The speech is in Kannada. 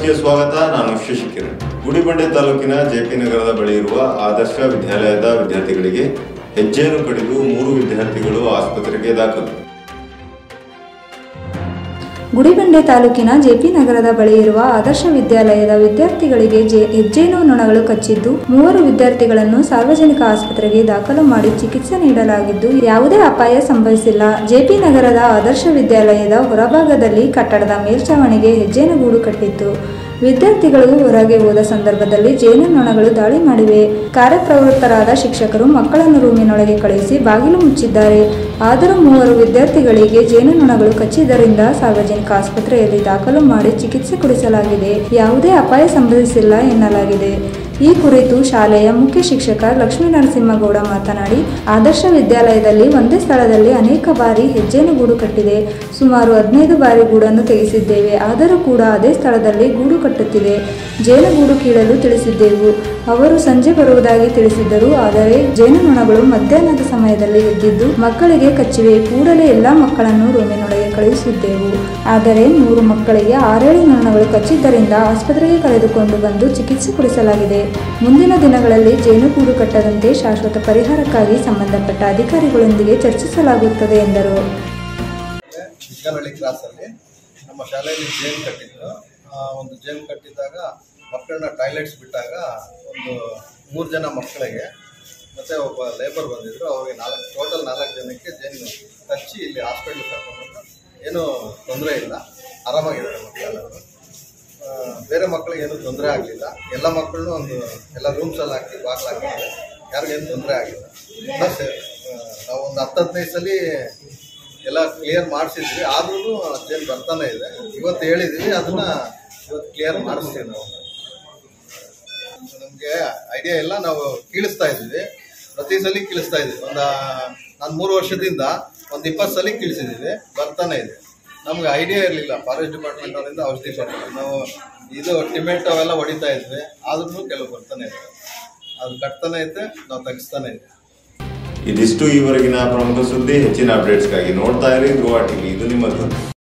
ನ್ಯೂಸ್ಗೆ ಸ್ವಾಗತ ನಾನು ಶಶಿಕಿರಣ್ ಗುಡಿಬಂಡೆ ತಾಲೂಕಿನ ಜೆಪಿ ನಗರದ ಬಳಿ ಇರುವ ಆದರ್ಶ ವಿದ್ಯಾಲಯದ ವಿದ್ಯಾರ್ಥಿಗಳಿಗೆ ಹೆಜ್ಜೆಯನ್ನು ಕಡಿದು ಮೂರು ವಿದ್ಯಾರ್ಥಿಗಳು ಆಸ್ಪತ್ರೆಗೆ ದಾಖಲು ಗುಡಿಬಂಡೆ ತಾಲೂಕಿನ ಜೆಪಿ ನಗರದ ಬಳಿ ಇರುವ ಆದರ್ಶ ವಿದ್ಯಾಲಯದ ವಿದ್ಯಾರ್ಥಿಗಳಿಗೆ ಜೆ ಹೆಜ್ಜೇನು ನೊಣಗಳು ಕಚ್ಚಿದ್ದು ಮೂವರು ವಿದ್ಯಾರ್ಥಿಗಳನ್ನು ಸಾರ್ವಜನಿಕ ಆಸ್ಪತ್ರೆಗೆ ದಾಖಲು ಮಾಡಿ ಚಿಕಿತ್ಸೆ ನೀಡಲಾಗಿದ್ದು ಯಾವುದೇ ಅಪಾಯ ಸಂಭವಿಸಿಲ್ಲ ಜೆಪಿ ನಗರದ ಆದರ್ಶ ವಿದ್ಯಾಲಯದ ಹೊರಭಾಗದಲ್ಲಿ ಕಟ್ಟಡದ ಮೇಲ್ಛಾವಣಿಗೆ ಹೆಜ್ಜೇನುಗೂಡು ಕಟ್ಟಿತ್ತು ವಿದ್ಯಾರ್ಥಿಗಳು ಹೊರಗೆ ಹೋದ ಸಂದರ್ಭದಲ್ಲಿ ಜೇನುನೊಣಗಳು ದಾಳಿ ಮಾಡಿವೆ ಕಾರ್ಯಪ್ರವೃತ್ತರಾದ ಶಿಕ್ಷಕರು ಮಕ್ಕಳನ್ನು ರೂಮಿನೊಳಗೆ ಕಳುಹಿಸಿ ಬಾಗಿಲು ಮುಚ್ಚಿದ್ದಾರೆ ಆದರೂ ಮೂವರು ವಿದ್ಯಾರ್ಥಿಗಳಿಗೆ ಜೇನುನೊಣಗಳು ಕಚ್ಚಿದ್ದರಿಂದ ಸಾರ್ವಜನಿಕ ಆಸ್ಪತ್ರೆಯಲ್ಲಿ ದಾಖಲು ಮಾಡಿ ಚಿಕಿತ್ಸೆ ಕೊಡಿಸಲಾಗಿದೆ ಯಾವುದೇ ಅಪಾಯ ಸಂಭವಿಸಿಲ್ಲ ಎನ್ನಲಾಗಿದೆ ಈ ಕುರಿತು ಶಾಲೆಯ ಮುಖ್ಯ ಶಿಕ್ಷಕ ಲಕ್ಷ್ಮೀ ನರಸಿಂಹಗೌಡ ಮಾತನಾಡಿ ಆದರ್ಶ ವಿದ್ಯಾಲಯದಲ್ಲಿ ಒಂದೇ ಸ್ಥಳದಲ್ಲಿ ಅನೇಕ ಬಾರಿ ಹೆಜ್ಜೆನು ಗೂಡು ಕಟ್ಟಿದೆ ಸುಮಾರು ಹದಿನೈದು ಬಾರಿ ಗೂಡನ್ನು ತೆಗೆಸಿದ್ದೇವೆ ಆದರೂ ಕೂಡ ಅದೇ ಸ್ಥಳದಲ್ಲಿ ಗೂಡು ಕಟ್ಟುತ್ತಿದೆ ಜೇನುಗೂಡು ಕೀಳಲು ತಿಳಿಸಿದ್ದೆವು ಅವರು ಸಂಜೆ ಬರುವುದಾಗಿ ತಿಳಿಸಿದ್ದರು ಆದರೆ ಜೇನುನೊಣಗಳು ಮಧ್ಯಾಹ್ನದ ಸಮಯದಲ್ಲಿ ಎದ್ದಿದ್ದು ಮಕ್ಕಳಿಗೆ ಕಚ್ಚಿವೆ ಕೂಡಲೇ ಎಲ್ಲಾ ಮಕ್ಕಳನ್ನು ರೂಮಿನೊಳಗೆ ಕಳುಹಿಸಿದ್ದೆವು ಆದರೆ ಮೂರು ಮಕ್ಕಳಿಗೆ ಆರೇಳು ನೊಣಗಳು ಕಚ್ಚಿದ್ದರಿಂದ ಆಸ್ಪತ್ರೆಗೆ ಕರೆದುಕೊಂಡು ಬಂದು ಚಿಕಿತ್ಸೆ ಕೊಡಿಸಲಾಗಿದೆ ಮುಂದಿನ ದಿನಗಳಲ್ಲಿ ಜೇನುಗೂಡು ಕಟ್ಟದಂತೆ ಶಾಶ್ವತ ಪರಿಹಾರಕ್ಕಾಗಿ ಸಂಬಂಧಪಟ್ಟ ಅಧಿಕಾರಿಗಳೊಂದಿಗೆ ಚರ್ಚಿಸಲಾಗುತ್ತದೆ ಎಂದರು ಚಿಕ್ಕನಹಳ್ಳಿ ಕ್ರಾಸಲ್ಲಿ ನಮ್ಮ ಶಾಲೆಯಲ್ಲಿ ಜೇನು ಕಟ್ಟಿದ್ರು ಆ, ಒಂದು ಜೇನು ಕಟ್ಟಿದ್ದಾಗ ಮಕ್ಕಳನ್ನ ಟಾಯ್ಲೆಟ್ಸ್ ಬಿಟ್ಟಾಗ ಒಂದು ಮೂರು ಜನ ಮಕ್ಕಳಿಗೆ ಮತ್ತು ಒಬ್ಬ ಲೇಬರ್ ಬಂದಿದ್ರು ಅವ್ರಿಗೆ ನಾಲ್ಕು ಟೋಟಲ್ ನಾಲ್ಕು ಜನಕ್ಕೆ ಜೇನು ಕಚ್ಚಿ ಇಲ್ಲಿ ಹಾಸ್ಪಿಟ್ಲ್ ಕರ್ಕೊಂಡು ಏನೂ ತೊಂದರೆ ಇಲ್ಲ ಆರಾಮಾಗಿದ್ದಾರೆ ಮಕ್ಕಳೆಲ್ಲರೂ ಆ, ಬೇರೆ ಮಕ್ಕಳಿಗೆ ಏನೂ ತೊಂದರೆ ಆಗಲಿಲ್ಲ ಎಲ್ಲ ಮಕ್ಕಳನ್ನೂ ಒಂದು ಎಲ್ಲ ರೂಮ್ಸಲ್ಲಿ ಹಾಕಿ ಬಾಗಿಲು ಹಾಕಿದ್ದಾರೆ ಯಾರಿಗೇನು ತೊಂದರೆ ಆಗಿಲ್ಲ ಪ್ಲಸ್ ನಾವು ಒಂದು ಹತ್ತು ಹದಿನೈದು ಸಲ ಎಲ್ಲ ಕ್ಲಿಯರ್ ಮಾಡಿಸಿದ್ವಿ ಆದ್ರೂ ಅದೇನು ಬರ್ತಾನೆ ಇದೆ ಇವತ್ತು ಹೇಳಿದ್ವಿ ಅದನ್ನ ಇವತ್ತು ಕ್ಲಿಯರ್ ಮಾಡಿಸ್ತೀವಿ ನಾವು ನಮಗೆ ಐಡಿಯಾ ಇಲ್ಲ ನಾವು ಕೀಳಿಸ್ತಾ ಇದ್ವಿ ಪ್ರತಿ ಸಲ ಕೀಳಿಸ್ತಾ ಇದ್ವಿ ಒಂದು ನಾನು ಮೂರು ವರ್ಷದಿಂದ ಒಂದು ಇಪ್ಪತ್ತು ಸಲ ಕೀಳಿಸಿದ್ದೀವಿ ಬರ್ತಾನೆ ಇದೆ ನಮ್ಗೆ ಐಡಿಯಾ ಇರಲಿಲ್ಲ ಫಾರೆಸ್ಟ್ ಡಿಪಾರ್ಟ್ಮೆಂಟ್ ಅವರಿಂದ ಔಷಧಿ ಕೊಡ್ತಾರೆ ನಾವು ಇದು ಟಿಮೆಟ್ ಅವೆಲ್ಲ ಹೊಡಿತಾ ಇದ್ವಿ ಆದ್ರೂ ಕೆಲವು ಬರ್ತಾನೆ ಇದೆ ಅದು ಕಟ್ತಾನೆ ಐತೆ ನಾವು ತೆಗಿಸ್ತಾನೆ ಇದ್ವಿ ಇದಿಷ್ಟು ಈವರೆಗಿನ ಪ್ರಮುಖ ಸುದ್ದಿ ಹೆಚ್ಚಿನ ಅಪ್ಡೇಟ್ಸ್ಗಾಗಿ ನೋಡ್ತಾ ಇರಿ ಧ್ರುವ ಟಿವಿ ಇದು ನಿಮ್ಮ ಧ್ವನಿ